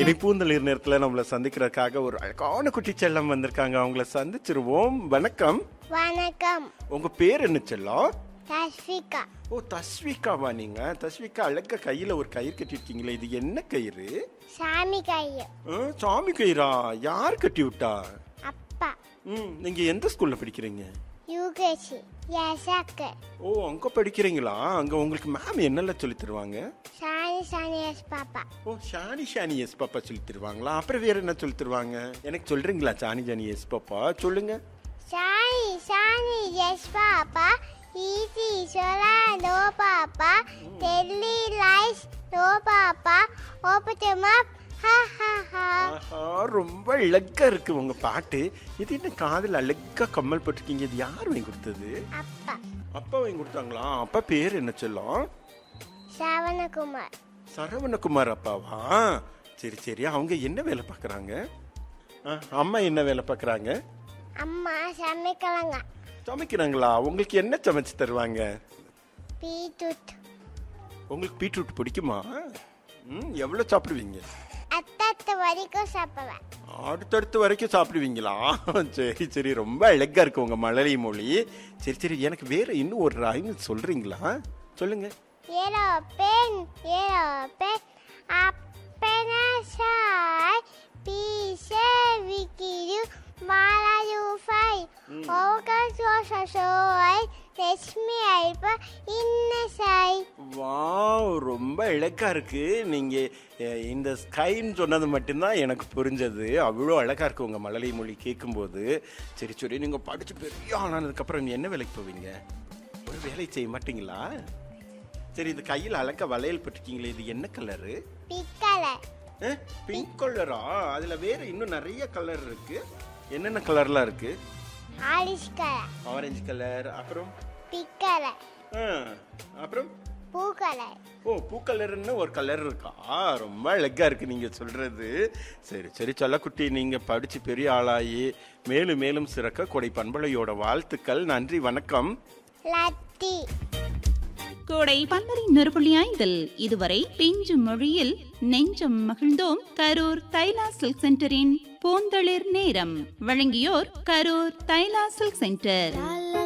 இனிப்பூந்தளிர் நேரத்துல நம்மள சந்திக்கிறதுக்காக ஒரு அழகான குட்டி செல்லம் வந்திருக்காங்க அவங்கள சந்திச்சிருவோம் வணக்கம் வணக்கம் உங்க பேர் என்ன செல்லம் தஸ்விகா ஓ தஸ்விகாவா நீங்க தஸ்விகா அழகா கையில ஒரு கயிறு கட்டிருக்கீங்களே இது என்ன கயிறு சாமி கையு ஆ, சாமி கயிறா யார் கட்டி விட்டா அப்பா ம் நீங்க எந்த ஸ்கூல்ல படிக்கிறீங்க யூகேசி எசக்கு ஓ அங்க படிக்கிறீங்களா அங்க உங்களுக்கு மேம் என்னெல்லாம் சொல்லி தருவாங்க சாணி சாணி எஸ் பாப்பா ஓ ஷானி ஷானி எஸ் பாப்பா சொல்லி தருவாங்களா அப்புறம் வேற என்ன சொல்லி தருவாங்க எனக்கு சொல்றீங்களா சானி ஜானி எஸ் பாப்பா சொல்லுங்க சாணி சாணி yes papa easy sugar no papa telling lies no papa open up ha ha ஹா ஆஹா, ரொம்ப அழகா இருக்கு உங்க பாட்டு இது என்ன காதுல அழகா கம்மல் போட்டிருக்கீங்க இது யார் வாங்கி கொடுத்தது அப்பா அப்பா வாங்கி கொடுத்தாங்களா அப்பா பேர் என்ன சொல்லும் சரவணகுமார் சரவணகுமார் அப்பாவா சரி சரி அவங்க என்ன வேலை பார்க்குறாங்க அம்மா என்ன வேலை பார்க்குறாங்க அம்மா சமைக்கலங்க சமைக்கிறாங்களா உங்களுக்கு என்ன சமைச்சு தருவாங்க பீட்ரூட் உங்களுக்கு பீட்ரூட் பிடிக்குமா ம் எவ்வளோ சாப்பிடுவீங்க அத்தத்து வரைக்கும் சாப்பிடுவேன் அடுத்தடுத்து வரைக்கும் சாப்பிடுவீங்களா சரி சரி ரொம்ப அழகா இருக்கு உங்க மழலை மொழி சரி சரி எனக்கு வேற இன்னும் ஒரு ரைம் சொல்றீங்களா சொல்லுங்க Yellow pen, yellow pen, appena sai, pise wikiru, mala you find. Oka so so so I, let me help in the side. Wow ரொம்ப அழகா இருக்கு நீங்க அஹ், இந்த ஸ்கைன்னு சொன்னது மட்டும்தான் எனக்கு புரிஞ்சது அவ்வளோ அழகா இருக்கு உங்க மழலை மொழி கேட்கும்போது சரி சரி நீங்க படிச்சு பெரிய ஆளானதுக்கு அப்புறம் நீ என்ன வேலைக்கு போவீங்க ஒரு வேலை செய்ய மாட்டீங்களா சரி இந்த கையில் அழகா வளையல் போட்டிருக்கீங்களே இது என்ன கலரு Piccolo, பிங்க் கலரா அதுல வேற இன்னும் நிறைய கலர் இருக்கு என்னென்ன கலர்லாம் இருக்கு Alice color, ஆரஞ்சு கலர் அப்புறம் piccolo, ஆ, அப்புறம் blue color. ஓ பூ கலர்னு ஒரு கலர் இருக்கா ரொம்ப அழகா இருக்கு நீங்க சொல்றது சரி சரி சொல்லக்குட்டி நீங்க படிச்சு பெரிய ஆளாகி மேலும் மேலும் சிறக்க கொடை பண்பலையோட வாழ்த்துக்கள் நன்றி வணக்கம் Latti, கோடை பந்தரி நெருப்புள்ளி ஐந்தில் இதுவரை பிஞ்சு மொழியில் நெஞ்சம் மகிழ்ந்தோம் கரூர் தைலா சில்க் சென்டரின் பூந்தளிர் நேரம் வழங்கியோர் Karur Thaila silk centre la la